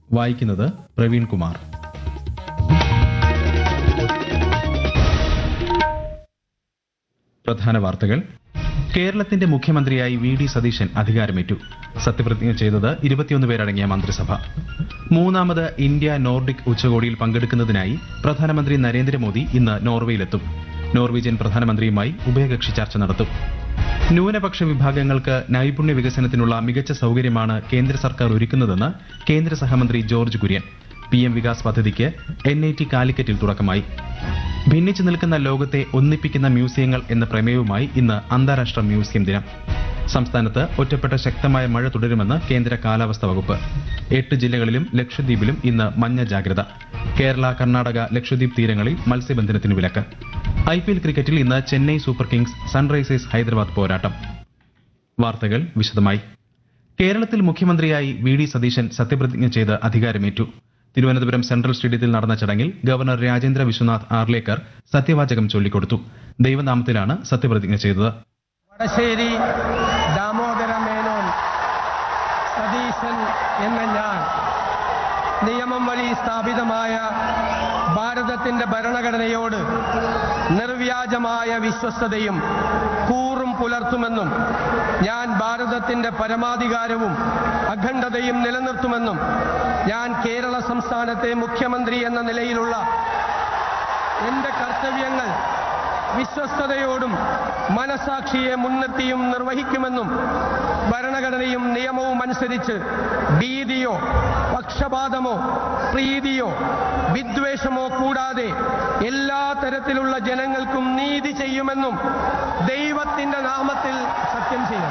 വായിക്കുന്നത് പ്രവീൺ കുമാർ പ്രധാന വാർത്തകൾ കേരളത്തിന്റെ മുഖ്യമന്ത്രിയായി വി ഡി സതീശൻ അധികാരമേറ്റു സത്യപ്രതിജ്ഞ ചെയ്തത് ഇരുപത്തിയൊന്ന് പേരടങ്ങിയ മന്ത്രിസഭ മൂന്നാമത് ഇന്ത്യ നോർഡിക് ഉച്ചകോടിയിൽ പങ്കെടുക്കുന്നതിനായി പ്രധാനമന്ത്രി നരേന്ദ്രമോദി ഇന്ന് നോർവേയിലെത്തും നോർവീജിയൻ പ്രധാനമന്ത്രിയുമായി ഉഭയകക്ഷി ചർച്ച നടത്തും ന്യൂനപക്ഷ വിഭാഗങ്ങൾക്ക് നൈപുണ്യ വികസനത്തിനുള്ള മികച്ച സൌകര്യമാണ് കേന്ദ്ര സർക്കാർ ഒരുക്കുന്നതെന്ന് കേന്ദ്ര സഹമന്ത്രി ജോർജ് കുര്യൻ പി എം വികാസ് പദ്ധതിക്ക് എൻ ഐ ടി കാലിക്കറ്റിൽ തുടക്കമായി ഭിന്നിച്ചു നിൽക്കുന്ന ലോകത്തെ ഒന്നിപ്പിക്കുന്ന മ്യൂസിയങ്ങൾ എന്ന പ്രമേയവുമായി ഇന്ന് അന്താരാഷ്ട്ര മ്യൂസിയം ദിനം സംസ്ഥാനത്ത് ഒറ്റപ്പെട്ട ശക്തമായ മഴ തുടരുമെന്ന് കേന്ദ്ര കാലാവസ്ഥാ വകുപ്പ് എട്ട് ജില്ലകളിലും ലക്ഷദ്വീപിലും ഇന്ന് മഞ്ഞ ജാഗ്രത കേരള കർണാടക ലക്ഷദ്വീപ് തീരങ്ങളിൽ മത്സ്യബന്ധനത്തിന് വിലക്ക് ഐ പി എൽ ക്രിക്കറ്റിൽ ഇന്ന് Chennai Super Kings Sunrisers Hyderabad പോരാട്ടം വാർത്തകൾ വിശദമായി കേരളത്തിൽ മുഖ്യമന്ത്രിയായി വി ഡി സതീശൻ സത്യപ്രതിജ്ഞ ചെയ്ത് അധികാരമേറ്റു തിരുവനന്തപുരം സെൻട്രൽ സ്റ്റേഡിയത്തിൽ നടന്ന ചടങ്ങിൽ ഗവർണർ രാജേന്ദ്ര വിശ്വനാഥ് ആർലേക്കർ സത്യവാചകം ചൊല്ലിക്കൊടുത്തു ദൈവനാമത്തിലാണ് സത്യപ്രതിജ്ഞ ചെയ്തത് വടശ്ശേരി ദാമോദര മേനോൻ സതീശൻ എന്ന ഞാൻ നിയമം വഴി സ്ഥാപിതമായ ഭാരതത്തിന്റെ ഭരണഘടനയോട് നിർവ്യാജമായ വിശ്വസ്തതയും കൂറും പുലർത്തുമെന്നും ഞാൻ ഭാരതത്തിന്റെ പരമാധികാരവും അഖണ്ഡതയും നിലനിർത്തുമെന്നും ഞാൻ കേരള സംസ്ഥാനത്തെ മുഖ്യമന്ത്രി എന്ന നിലയിലുള്ള എന്റെ കർത്തവ്യങ്ങൾ വിശ്വസ്തയോടും മനസാക്ഷിയെ മുൻനിർത്തിയും നിർവഹിക്കുമെന്നും ഭരണഘടനയും നിയമവും അനുസരിച്ച് ഭീതിയോ പക്ഷപാതമോ പ്രീതിയോ വിദ്വേഷമോ കൂടാതെ എല്ലാ തരത്തിലുള്ള ജനങ്ങൾക്കും നീതി ചെയ്യുമെന്നും ദൈവത്തിന്റെ നാമത്തിൽ സത്യം ചെയ്യും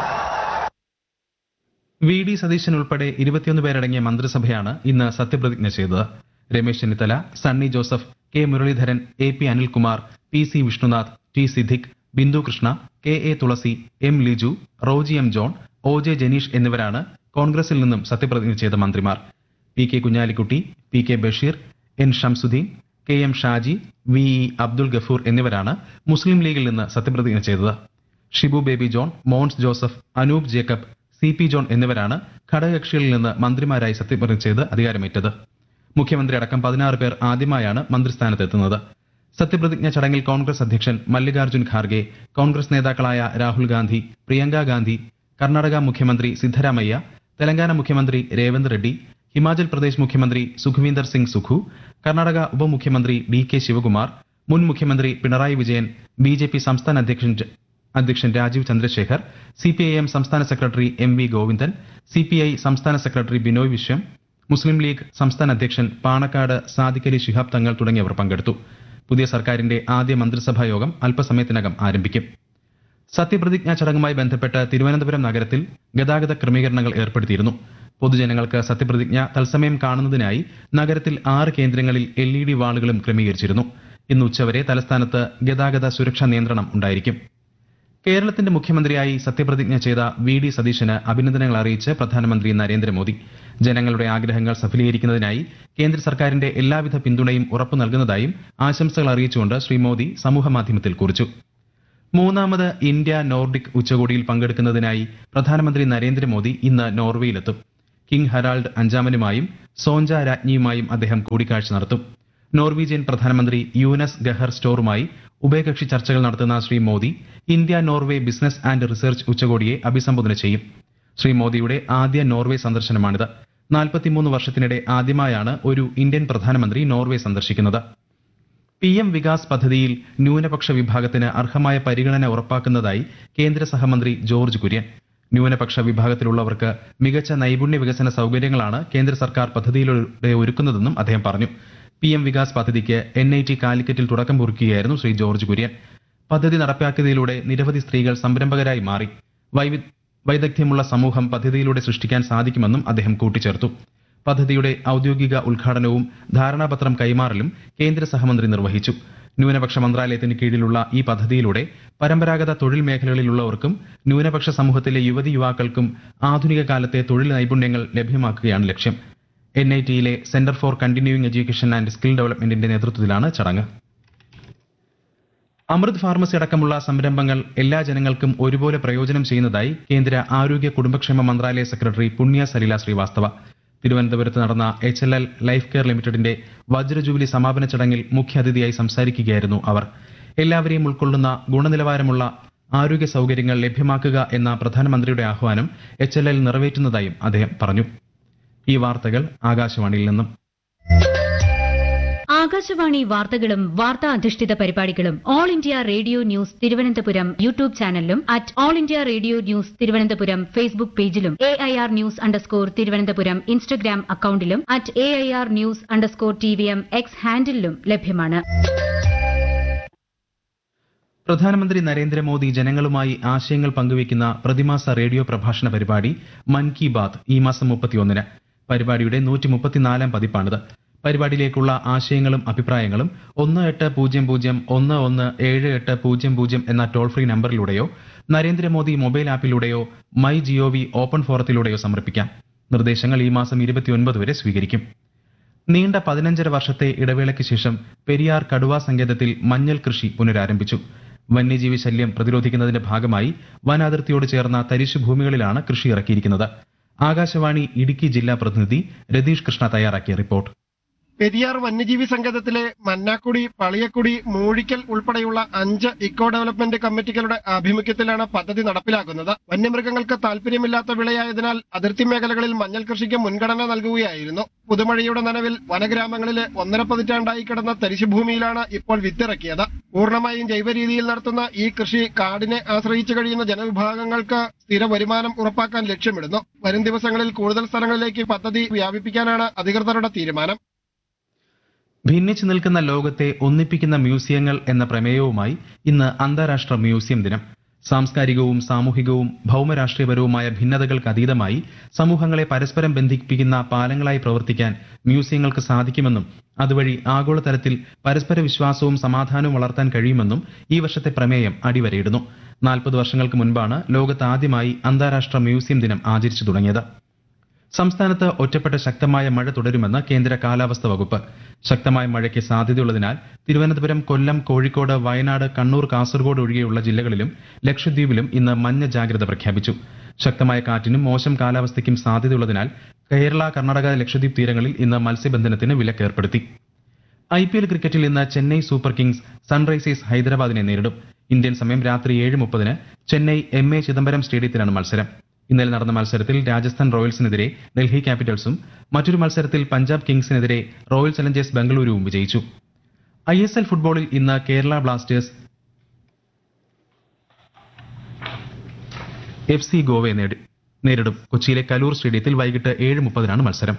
വി ഡി സതീശൻ ഉൾപ്പെടെ ഇരുപത്തിയൊന്ന് പേരടങ്ങിയ മന്ത്രിസഭയാണ് ഇന്ന് സത്യപ്രതിജ്ഞ ചെയ്തത് Ramesh Chennithala Sunny Joseph K Muraleedharan A P Anilkumar P C Vishnunath T Siddique Bindu Krishna K A Thulasi M Liju Roji M John O J Janeesh എന്നിവരാണ് കോൺഗ്രസിൽ നിന്നും സത്യപ്രതിജ്ഞ ചെയ്ത മന്ത്രിമാർ P K Kunhalikutty P K Basheer N Shamsuddin K M Shaji V E Abdul Gafoor എന്നിവരാണ് മുസ്ലിം ലീഗിൽ നിന്ന് സത്യപ്രതിജ്ഞ ചെയ്തത് ഷിബു ബേബി ജോൺ മോൻസ് ജോസഫ് അനൂപ് ജേക്കബ് സി പി ജോൺ എന്നിവരാണ് ഘടകകക്ഷികളിൽ നിന്ന് മന്ത്രിമാരായി സത്യപ്രതിജ്ഞ ചെയ്ത് അധികാരമേറ്റത് മുഖ്യമന്ത്രി അടക്കം പതിനാറ് പേർ ആദ്യമായാണ് മന്ത്രിസ്ഥാനത്തെത്തുന്നത് സത്യപ്രതിജ്ഞ ചടങ്ങിൽ കോൺഗ്രസ് അധ്യക്ഷൻ മല്ലികാർജ്ജുൻ ഖാർഗെ കോൺഗ്രസ് നേതാക്കളായ രാഹുൽ ഗാന്ധി പ്രിയങ്ക ഗാന്ധി കർണാടക മുഖ്യമന്ത്രി സിദ്ധരാമയ്യ തെലങ്കാന മുഖ്യമന്ത്രി രേവന്ത് റെഡ്ഡി ഹിമാചൽ പ്രദേശ് മുഖ്യമന്ത്രി സുഖ്വീന്ദർ സിംഗ് സുഖു കർണാടക ഉപമുഖ്യമന്ത്രി ഡി കെ ശിവകുമാർ മുൻ മുഖ്യമന്ത്രി Pinarayi Vijayan B J P സംസ്ഥാന അധ്യക്ഷൻ അധ്യക്ഷൻ Rajeev Chandrasekhar C P I M സംസ്ഥാന secretary M V Govindan C P I സംസ്ഥാന സെക്രട്ടറി ബിനോയ് വിശ്വം മുസ്ലിം ലീഗ് സംസ്ഥാന അധ്യക്ഷൻ പാണക്കാട് സാദിഖലി ശിഹാബ് തങ്ങൾ തുടങ്ങിയവർ പങ്കെടുത്തു പുതിയ സർക്കാരിന്റെ ആദ്യ മന്ത്രിസഭാ യോഗം അല്പസമയത്തിനകം ആരംഭിക്കും സത്യപ്രതിജ്ഞാ ചടങ്ങുമായി ബന്ധപ്പെട്ട് തിരുവനന്തപുരം നഗരത്തിൽ ഗതാഗത ക്രമീകരണങ്ങൾ ഏർപ്പെടുത്തിയിരുന്നു പൊതുജനങ്ങൾക്ക് സത്യപ്രതിജ്ഞ തത്സമയം കാണുന്നതിനായി നഗരത്തിൽ ആറ് കേന്ദ്രങ്ങളിൽ എൽ ഇ ഡി വാളുകളും ക്രമീകരിച്ചിരുന്നു ഇന്ന് ഉച്ചവരെ തലസ്ഥാനത്ത് ഗതാഗത സുരക്ഷാ നിയന്ത്രണം ഉണ്ടായിരിക്കും കേരളത്തിന്റെ മുഖ്യമന്ത്രിയായി സത്യപ്രതിജ്ഞ ചെയ്ത വി ഡി സതീശന് അഭിനന്ദനങ്ങൾ അറിയിച്ച് പ്രധാനമന്ത്രി നരേന്ദ്രമോദി ജനങ്ങളുടെ ആഗ്രഹങ്ങൾ സഫലീകരിക്കുന്നതിനായി കേന്ദ്ര സർക്കാരിന്റെ എല്ലാവിധ പിന്തുണയും ഉറപ്പു നൽകുന്നതായും ആശംസകൾ അറിയിച്ചുകൊണ്ട് ശ്രീ മോദി സമൂഹമാധ്യമത്തിൽ കുറിച്ചു മൂന്നാമത് ഇന്ത്യ നോർഡിക് ഉച്ചകോടിയിൽ പങ്കെടുക്കുന്നതിനായി പ്രധാനമന്ത്രി നരേന്ദ്രമോദി ഇന്ന് നോർവേയിലെത്തും കിങ് ഹെറാൾഡ് അഞ്ചാമനുമായും സോഞ്ച രാജ്ഞിയുമായും അദ്ദേഹം കൂടിക്കാഴ്ച നടത്തും നോർവീജിയൻ പ്രധാനമന്ത്രി യൂനസ് ഗഹർ സ്റ്റോറുമായി ഉഭയകക്ഷി ചർച്ചകൾ നടത്തുന്ന Shri Modi India Norway business and research ഉച്ചകോടിയെ അഭിസംബോധന ചെയ്യും ശ്രീ മോദിയുടെ ആദ്യ നോർവേ സന്ദർശനമാണിത് നാൽപ്പത്തിമൂന്ന് വർഷത്തിനിടെ ആദ്യമായാണ് ഒരു ഇന്ത്യൻ പ്രധാനമന്ത്രി നോർവേ സന്ദർശിക്കുന്നത് പി എം വികാസ് പദ്ധതിയിൽ ന്യൂനപക്ഷ വിഭാഗത്തിന് അർഹമായ പരിഗണന ഉറപ്പാക്കുന്നതായി കേന്ദ്ര സഹമന്ത്രി ജോർജ് കുര്യൻ ന്യൂനപക്ഷ വിഭാഗത്തിലുള്ളവർക്ക് മികച്ച നൈപുണ്യ വികസന സൌകര്യങ്ങളാണ് കേന്ദ്ര സർക്കാർ പദ്ധതിയിലൂടെ ഒരുക്കുന്നതെന്നും അദ്ദേഹം പറഞ്ഞു പി എം വികാസ് പദ്ധതിക്ക് എൻ ഐ ടി കാലിക്കറ്റിൽ തുടക്കം കുറിക്കുകയായിരുന്നു ശ്രീ ജോർജ് കുര്യൻ പദ്ധതി നടപ്പാക്കിയതിലൂടെ നിരവധി സ്ത്രീകൾ സംരംഭകരായി മാറി വൈവി വൈദഗ്ധ്യമുള്ള സമൂഹം പദ്ധതിയിലൂടെ സൃഷ്ടിക്കാൻ സാധിക്കുമെന്നും അദ്ദേഹം കൂട്ടിച്ചേർത്തു പദ്ധതിയുടെ ഔദ്യോഗിക ഉദ്ഘാടനവും ധാരണാപത്രം കൈമാറലും കേന്ദ്ര സഹമന്ത്രി നിർവഹിച്ചു ന്യൂനപക്ഷ മന്ത്രാലയത്തിന് കീഴിലുള്ള ഈ പദ്ധതിയിലൂടെ പരമ്പരാഗത തൊഴിൽ മേഖലകളിലുള്ളവർക്കും ന്യൂനപക്ഷ സമൂഹത്തിലെ യുവതി യുവാക്കൾക്കും ആധുനിക കാലത്തെ തൊഴിൽ നൈപുണ്യങ്ങൾ ലഭ്യമാക്കുകയാണ് ലക്ഷ്യം എൻ ഐ ടിയിലെ centre for continuing education and skill ഡെവലപ്മെന്റിന്റെ നേതൃത്വത്തിലാണ് ചടങ്ങ് അമൃത് ഫാർമസി അടക്കമുള്ള സംരംഭങ്ങൾ എല്ലാ ജനങ്ങൾക്കും ഒരുപോലെ പ്രയോജനം ചെയ്യുന്നതായി കേന്ദ്ര ആരോഗ്യ കുടുംബക്ഷേമ മന്ത്രാലയ സെക്രട്ടറി പുണ്യ സലില ശ്രീവാസ്തവ തിരുവനന്തപുരത്ത് നടന്ന H L L life care ലിമിറ്റഡിന്റെ വജ്രജൂബിലി സമാപന ചടങ്ങിൽ മുഖ്യാതിഥിയായി സംസാരിക്കുകയായിരുന്നു അവർ എല്ലാവരെയും ഉൾക്കൊള്ളുന്ന ഗുണനിലവാരമുള്ള ആരോഗ്യ സൗകര്യങ്ങൾ ലഭ്യമാക്കുക എന്ന പ്രധാനമന്ത്രിയുടെ ആഹ്വാനം എച്ച് എൽ എൽ നിറവേറ്റുന്നതായും അദ്ദേഹം പറഞ്ഞു ഈ വാർത്തകൾ ആകാശവാണിയിൽ നിന്നും ആകാശവാണി വാർത്തകളും വാർത്താ അധിഷ്ഠിത പരിപാടികളും All India Radio news Thiruvananthapuram YouTube ചാനലിലും at All India Radio news Thiruvananthapuram Facebook പേജിലും A I R news underscore Thiruvananthapuram Instagram അക്കൌണ്ടിലും at A I R news underscore T V M X ഹാൻഡിലും ലഭ്യമാണ് പ്രധാനമന്ത്രി നരേന്ദ്രമോദി ജനങ്ങളുമായി ആശയങ്ങൾ പങ്കുവയ്ക്കുന്ന പ്രതിമാസ റേഡിയോ പ്രഭാഷണ പരിപാടി മൻ കി ബാത് ഈ മാസം മുപ്പത്തിയൊന്നിന് പരിപാടിയുടെ നൂറ്റി മുപ്പത്തിനാലാം പതിപ്പാണിത് പരിപാടിയിലേക്കുള്ള ആശയങ്ങളും അഭിപ്രായങ്ങളും ഒന്ന് എട്ട് പൂജ്യം പൂജ്യം ഒന്ന് ഒന്ന് ഏഴ് എട്ട് പൂജ്യം പൂജ്യം എന്ന ടോൾ ഫ്രീ നമ്പറിലൂടെയോ നരേന്ദ്രമോദി മൊബൈൽ ആപ്പിലൂടെയോ മൈ ജിഒവി ഓപ്പൺ ഫോറത്തിലൂടെയോ സമർപ്പിക്കാം നിർദ്ദേശങ്ങൾ ഈ മാസം ഇരുപത്തിയൊൻപത് വരെ സ്വീകരിക്കും നീണ്ട പതിനഞ്ചര വർഷത്തെ ഇടവേളയ്ക്ക് ശേഷം പെരിയാർ കടുവാ സങ്കേതത്തിൽ മഞ്ഞൾ കൃഷി പുനരാരംഭിച്ചു വന്യജീവി ശല്യം പ്രതിരോധിക്കുന്നതിന്റെ ഭാഗമായി വനാതിർത്തിയോട് ചേർന്ന തരിശു ഭൂമികളിലാണ് കൃഷി ഇറക്കിയിരിക്കുന്നത് ആകാശവാണി ഇടുക്കി ജില്ലാ പ്രതിനിധി രതീഷ് കൃഷ്ണ തയ്യാറാക്കിയ റിപ്പോർട്ട് പെരിയാർ വന്യജീവി സംഘത്തിലെ മന്നാക്കുടി പളിയക്കുടി മൂഴിക്കൽ ഉൾപ്പെടെയുള്ള അഞ്ച് ഇക്കോ ഡെവലപ്മെന്റ് കമ്മിറ്റികളുടെ ആഭിമുഖ്യത്തിലാണ് പദ്ധതി നടപ്പിലാക്കുന്നത് വന്യമൃഗങ്ങൾക്ക് താല്പര്യമില്ലാത്ത വിളയായതിനാൽ അതിർത്തി മേഖലകളിൽ മഞ്ഞൾ കൃഷിക്ക് മുൻഗണന നൽകുകയായിരുന്നു പുതുമഴയുടെ നനവിൽ വനഗ്രാമങ്ങളിലെ ഒന്നര പതിറ്റാണ്ടായി കിടന്ന തരിശുഭൂമിയിലാണ് ഇപ്പോൾ വിത്തിറക്കിയത് പൂർണ്ണമായും ജൈവ രീതിയിൽ നടത്തുന്ന ഈ കൃഷി കാടിനെ ആശ്രയിച്ചു കഴിയുന്ന ജനവിഭാഗങ്ങൾക്ക് സ്ഥിര വരുമാനം ഉറപ്പാക്കാൻ ലക്ഷ്യമിടുന്നു വരും ദിവസങ്ങളിൽ കൂടുതൽ സ്ഥലങ്ങളിലേക്ക് പദ്ധതി വ്യാപിപ്പിക്കാനാണ് അധികൃതരുടെ തീരുമാനം ഭിന്നിച്ചു നിൽക്കുന്ന ലോകത്തെ ഒന്നിപ്പിക്കുന്ന മ്യൂസിയങ്ങൾ എന്ന പ്രമേയവുമായി ഇന്ന് അന്താരാഷ്ട്ര മ്യൂസിയം ദിനം സാംസ്കാരികവും സാമൂഹികവും ഭൗമരാഷ്ട്രീയപരവുമായ ഭിന്നതകൾക്ക് അതീതമായി സമൂഹങ്ങളെ പരസ്പരം ബന്ധിപ്പിക്കുന്ന പാലങ്ങളായി പ്രവർത്തിക്കാൻ മ്യൂസിയങ്ങൾക്ക് സാധിക്കുമെന്നും അതുവഴി ആഗോളതലത്തിൽ പരസ്പര വിശ്വാസവും സമാധാനവും വളർത്താൻ കഴിയുമെന്നും ഈ വർഷത്തെ പ്രമേയം അടിവരയിടുന്നു നാൽപ്പത് വർഷങ്ങൾക്ക് മുൻപാണ് ലോകത്ത് ആദ്യമായി അന്താരാഷ്ട്ര മ്യൂസിയം ദിനം ആചരിച്ചു തുടങ്ങിയത് സംസ്ഥാനത്ത് ഒറ്റപ്പെട്ട ശക്തമായ മഴ തുടരുമെന്ന് കേന്ദ്ര കാലാവസ്ഥ വകുപ്പ് ശക്തമായ മഴയ്ക്ക് സാധ്യതയുള്ളതിനാൽ തിരുവനന്തപുരം കൊല്ലം കോഴിക്കോട് വയനാട് കണ്ണൂർ കാസർഗോഡ് ഒഴികെയുള്ള ജില്ലകളിലും ലക്ഷദ്വീപിലും ഇന്ന് മഞ്ഞ ജാഗ്രത പ്രഖ്യാപിച്ചു ശക്തമായ കാറ്റിനും മോശം കാലാവസ്ഥയ്ക്കും സാധ്യതയുള്ളതിനാൽ കേരള കർണാടക ലക്ഷദ്വീപ് തീരങ്ങളിൽ ഇന്ന് മത്സ്യബന്ധനത്തിന് വിലക്ക് ഏർപ്പെടുത്തി ഐ പി എൽ ക്രിക്കറ്റിൽ ഇന്ന് ചെന്നൈ സൂപ്പർ കിങ്സ് സൺറൈസേഴ്സ് ഹൈദരാബാദിനെ നേരിടും ഇന്ത്യൻ സമയം രാത്രി ഏഴ് മുപ്പതിന് ചെന്നൈ എം എ ചിദംബരം സ്റ്റേഡിയത്തിലാണ് മത്സരം ഇന്നലെ നടന്ന മത്സരത്തിൽ രാജസ്ഥാൻ റോയൽസിനെതിരെ ഡൽഹി ക്യാപിറ്റൽസും മറ്റൊരു മത്സരത്തിൽ പഞ്ചാബ് കിങ്സിനെതിരെ റോയൽ ചലഞ്ചേഴ്സ് ബംഗളൂരുവും വിജയിച്ചു ഐ എസ് എൽ ഫുട്ബോളിൽ ഇന്ന് കേരള ബ്ലാസ്റ്റേഴ്സ് എഫ് സി ഗോവയെ നേടി- നേരിടും കൊച്ചിയിലെ കലൂർ സ്റ്റേഡിയത്തിൽ വൈകിട്ട് ഏഴ് മുപ്പതിനാണ് മത്സരം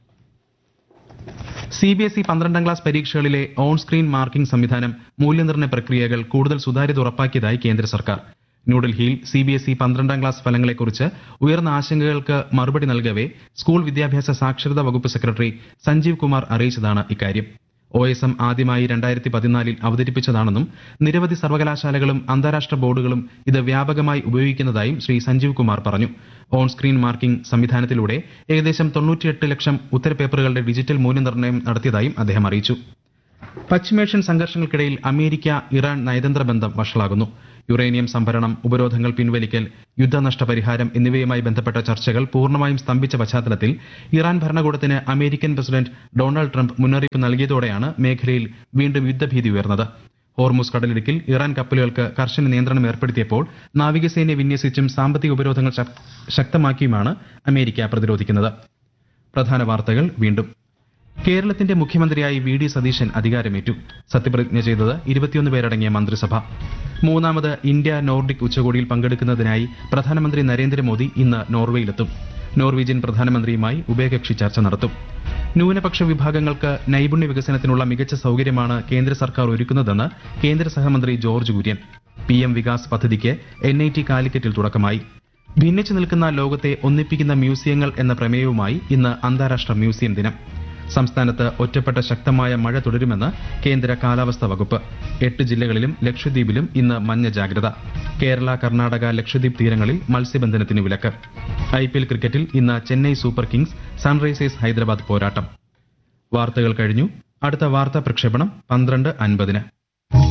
സി ബി എസ് ഇ പന്ത്രണ്ടാം ക്ലാസ് പരീക്ഷകളിലെ ഓൺ സ്ക്രീൻ മാർക്കിംഗ് സംവിധാനം മൂല്യനിർണ്ണയ പ്രക്രിയകൾ കൂടുതൽ സുതാര്യത ഉറപ്പാക്കിയതായി കേന്ദ്ര സർക്കാർ ന്യൂഡൽഹിയിൽ സി ബി എസ് ഇ പന്ത്രണ്ടാം ക്ലാസ് ഫലങ്ങളെക്കുറിച്ച് ഉയർന്ന ആശങ്കകൾക്ക് മറുപടി നൽകവെ സ്കൂൾ വിദ്യാഭ്യാസ സാക്ഷരതാ വകുപ്പ് സെക്രട്ടറി സഞ്ജീവ് കുമാർ അറിയിച്ചതാണ് ഇക്കാര്യം ഒ എസ് എം ആദ്യമായി രണ്ടായിരത്തി പതിനാലിൽ അവതരിപ്പിച്ചതാണെന്നും നിരവധി സർവകലാശാലകളും അന്താരാഷ്ട്ര ബോർഡുകളും ഇത് വ്യാപകമായി ഉപയോഗിക്കുന്നതായും ശ്രീ സഞ്ജീവ് കുമാർ പറഞ്ഞു ഓൺ സ്ക്രീൻ മാർക്കിംഗ് സംവിധാനത്തിലൂടെ ഏകദേശം തൊണ്ണൂറ്റിയെട്ട് ലക്ഷം ഉത്തരപേപ്പറുകളുടെ ഡിജിറ്റൽ മൂല്യനിർണ്ണയം നടത്തിയതായും അദ്ദേഹം അറിയിച്ചു പശ്ചിമേഷ്യൻ സംഘർഷങ്ങൾക്കിടയിൽ അമേരിക്ക ഇറാൻ നയതന്ത്ര ബന്ധം വഷളാകുന്നു യുറേനിയം സംഭരണം ഉപരോധങ്ങൾ പിൻവലിക്കൽ യുദ്ധനഷ്ടപരിഹാരം എന്നിവയുമായി ബന്ധപ്പെട്ട ചർച്ചകൾ പൂർണ്ണമായും സ്തംഭിച്ച പശ്ചാത്തലത്തിൽ ഇറാൻ ഭരണകൂടത്തിന് അമേരിക്കൻ പ്രസിഡന്റ് ഡൊണാൾഡ് ട്രംപ് മുന്നറിയിപ്പ് നൽകിയതോടെയാണ് മേഖലയിൽ വീണ്ടും യുദ്ധഭീതി ഉയർന്നത് ഹോർമുസ് കടലിടുക്കിൽ ഇറാൻ കപ്പലുകൾക്ക് കർശന നിയന്ത്രണം ഏർപ്പെടുത്തിയപ്പോൾ നാവികസേനയെ വിന്യസിച്ചും സാമ്പത്തിക ഉപരോധങ്ങൾ ശക്- ശക്തമാക്കിയുമാണ് അമേരിക്ക പ്രതിരോധിക്കുന്നത് പ്രധാന വാർത്തകൾ വീണ്ടും കേരളത്തിന്റെ മുഖ്യമന്ത്രിയായി വി ഡി സതീശൻ അധികാരമേറ്റു സത്യപ്രതിജ്ഞ ചെയ്തത് ഇരുപത്തിയൊന്ന് പേരടങ്ങിയ മന്ത്രിസഭ മൂന്നാമത് ഇന്ത്യ നോർഡിക് ഉച്ചകോടിയിൽ പങ്കെടുക്കുന്നതിനായി പ്രധാനമന്ത്രി നരേന്ദ്രമോദി ഇന്ന് നോർവേയിലെത്തും നോർവീജിയൻ പ്രധാനമന്ത്രിയുമായി ഉഭയകക്ഷി ചർച്ച നടത്തും ന്യൂനപക്ഷ വിഭാഗങ്ങൾക്ക് നൈപുണ്യ വികസനത്തിനുള്ള മികച്ച സൗകര്യമാണ് കേന്ദ്ര സർക്കാർ ഒരുക്കുന്നതെന്ന് കേന്ദ്ര സഹമന്ത്രി ജോർജ് കുര്യൻ പി എം വികാസ് പദ്ധതിക്ക് എൻ ഐ ടി കാലിക്കറ്റിൽ തുടക്കമായി ഭിന്നിച്ചു നിൽക്കുന്ന ലോകത്തെ ഒന്നിപ്പിക്കുന്ന മ്യൂസിയങ്ങൾ എന്ന പ്രമേയവുമായി ഇന്ന് അന്താരാഷ്ട്ര മ്യൂസിയം ദിനം സംസ്ഥാനത്ത് ഒറ്റപ്പെട്ട ശക്തമായ മഴ തുടരുമെന്ന് കേന്ദ്ര കാലാവസ്ഥാ വകുപ്പ് എട്ട് ജില്ലകളിലും ലക്ഷദ്വീപിലും ഇന്ന് മഞ്ഞ ജാഗ്രത കേരള കർണാടക ലക്ഷദ്വീപ് തീരങ്ങളിൽ മത്സ്യബന്ധനത്തിന് വിലക്ക് ഐ പി എൽ ക്രിക്കറ്റിൽ ഇന്ന് Chennai Super Kings Sunrisers Hyderabad പോരാട്ടം വാർത്തകൾ കഴിഞ്ഞു അടുത്ത വാർത്താ പ്രക്ഷേപണം പന്ത്രണ്ട് അൻപതിന്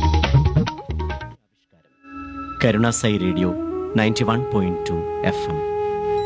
Karunasai radio ninety one point two F M